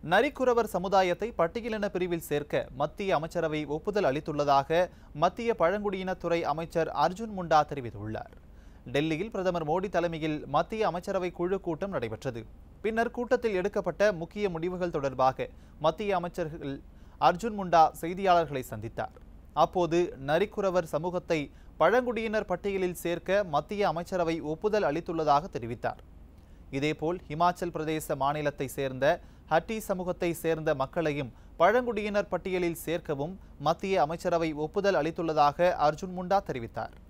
நரிக்குறவர் சமுதாயத்தை பட்டியலின பிரிவில் சேர்க்க மத்திய அமைச்சரவை ஒப்புதல் அளித்துள்ளதாக மத்திய பழங்குடியினத்துறை அமைச்சர் அர்ஜுன் முண்டா தெரிவித்துள்ளார் டெல்லியில் பிரதமர் மோடி தலைமையில் மத்திய அமைச்சரவை குழு கூட்டம் நடைபெற்றது பின்னர் கூட்டத்தில் எடுக்கப்பட்ட முக்கிய முடிவுகள் தொடர்பாக மத்திய அமைச்சர்கள் அர்ஜுன் முண்டா செய்தியாளர்களை சந்தித்தார் அப்போது நரிக்குறவர் சமூகத்தை பழங்குடியினர் பட்டியலில் சேர்க்க மத்திய அமைச்சரவை ஒப்புதல் அளித்துள்ளதாக தெரிவித்தார் இதேபோல் ஹிமாச்சல் பிரதேச மாநிலத்தை சேர்ந்த ஹட்டி சமூகத்தை சேர்ந்த மக்களையும் பழங்குடியினர் பட்டியலில் சேர்க்கவும் மத்திய அமைச்சரவை ஒப்புதல் அளித்துள்ளதாக அர்ஜுன் முண்டா தெரிவித்தார்